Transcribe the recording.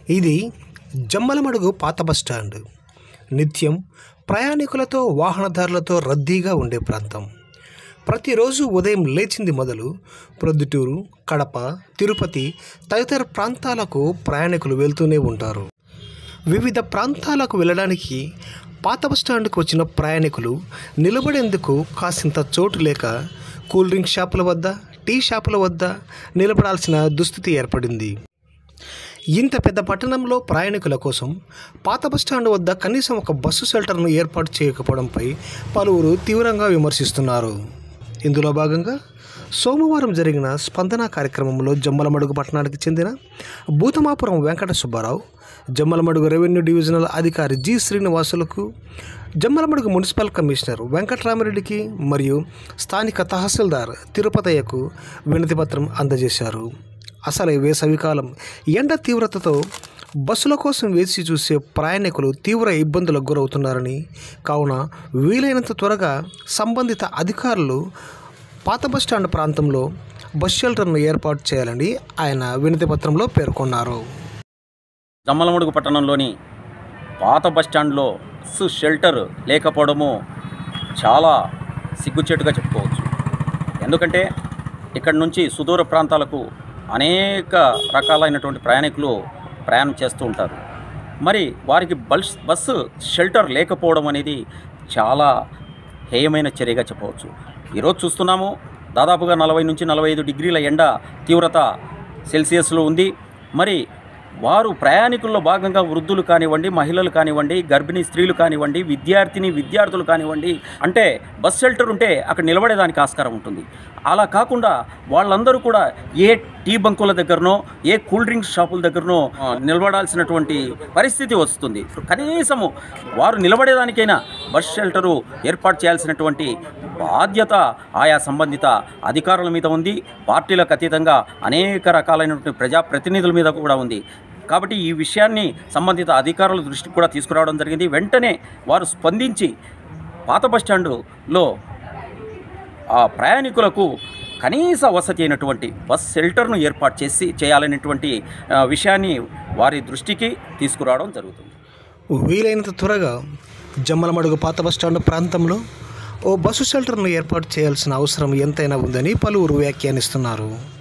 ఇది జమ్మలమడుగు పాత బస్టాండ్ నిత్యం ప్రయాణికులతో వాహనదారులతో రద్దీగా ఉండే ప్రాంతం ప్రతిరోజు ఉదయం లేచింది మొదలు ప్రొద్దుటూరు కడప తిరుపతి తదితర ప్రాంతాలకు ప్రయాణికులు వెళ్తూనే ఉంటారు వివిధ ప్రాంతాలకు వెళ్ళడానికి పాత బస్టాండ్కు వచ్చిన ప్రయాణికులు నిలబడేందుకు కాసింత చోటు లేక కూల్ డ్రింక్ షాపుల వద్ద టీ షాపుల వద్ద నిలబడాల్సిన దుస్థితి ఏర్పడింది ఇంత పెద్ద పట్టణంలో ప్రయాణికుల కోసం పాత బస్టాండ్ వద్ద కనీసం ఒక బస్సు షెల్టర్ను ఏర్పాటు చేయకపోవడంపై పలువురు తీవ్రంగా విమర్శిస్తున్నారు ఇందులో భాగంగా సోమవారం జరిగిన స్పందన కార్యక్రమంలో జమ్మలమడుగు పట్టణానికి చెందిన భూతమాపురం వెంకట సుబ్బారావు జమ్మలమడుగు రెవెన్యూ డివిజనల్ అధికారి జి శ్రీనివాసులకు జమ్మలమడుగు మున్సిపల్ కమిషనర్ వెంకట్రామరెడ్డికి మరియు స్థానిక తహసీల్దార్ తిరుపతయ్యకు వినతిపత్రం అందజేశారు అసలే వేసవికాలం ఎండ తీవ్రతతో బస్సుల కోసం వేచి చూసే ప్రయాణికులు తీవ్ర ఇబ్బందులకు గురవుతున్నారని కావున వీలైనంత త్వరగా సంబంధిత అధికారులు పాత బస్టాండ్ ప్రాంతంలో బస్ షెల్టర్ను ఏర్పాటు చేయాలని ఆయన వినతి పత్రంలో పేర్కొన్నారు జమ్మలమడుగు పట్టణంలోని పాత బస్టాండ్లో బస్సు షెల్టర్ లేకపోవడము చాలా సిగ్గుచేటుగా చెప్పుకోవచ్చు ఎందుకంటే ఇక్కడ నుంచి సుదూర ప్రాంతాలకు అనేక రకాలైనటువంటి ప్రయాణికులు ప్రయాణం చేస్తూ ఉంటారు మరి వారికి బస్ బస్సు షెల్టర్ లేకపోవడం అనేది చాలా హేయమైన చర్యగా చెప్పవచ్చు ఈరోజు చూస్తున్నాము దాదాపుగా నలభై నుంచి నలభై ఐదు డిగ్రీల ఎండ తీవ్రత సెల్సియస్లో ఉంది మరి వారు ప్రయాణికుల్లో భాగంగా వృద్ధులు కానివ్వండి మహిళలు కానివ్వండి గర్భిణీ స్త్రీలు కానివ్వండి విద్యార్థిని విద్యార్థులు కానివ్వండి అంటే బస్ షెల్టర్ ఉంటే అక్కడ నిలబడేదానికి ఆస్కారం ఉంటుంది అలా కాకుండా వాళ్ళందరూ కూడా ఏ టీ బంకుల దగ్గరనో ఏ కూల్ డ్రింక్స్ షాపుల దగ్గరనో ఆ, నిలబడాల్సినటువంటి పరిస్థితి వస్తుంది కనీసము వారు నిలబడేదానికైనా బస్ షెల్టరు ఏర్పాటు చేయాల్సినటువంటి బాధ్యత ఆయా సంబంధిత అధికారుల మీద ఉంది పార్టీలకు అతీతంగా అనేక రకాలైనటువంటి ప్రజాప్రతినిధుల మీద కూడా ఉంది కాబట్టి ఈ విషయాన్ని సంబంధిత అధికారుల దృష్టికి కూడా తీసుకురావడం జరిగింది వెంటనే వారు స్పందించి పాత బస్టాండులో ఆ ప్రయాణికులకు కనీస వసతి అయినటువంటి బస్ షెల్టర్ను ఏర్పాటు చేసి చేయాలనేటువంటి ఆ, విషయాన్ని వారి దృష్టికి తీసుకురావడం జరుగుతుంది వీలైనంత త్వరగా జమ్మలమడుగు పాత బస్టాండ్ ప్రాంతంలో ఓ బస్సు షెల్టర్ను ఏర్పాటు చేయాల్సిన అవసరం ఎంతైనా ఉందని పలువురు వ్యాఖ్యానిస్తున్నారు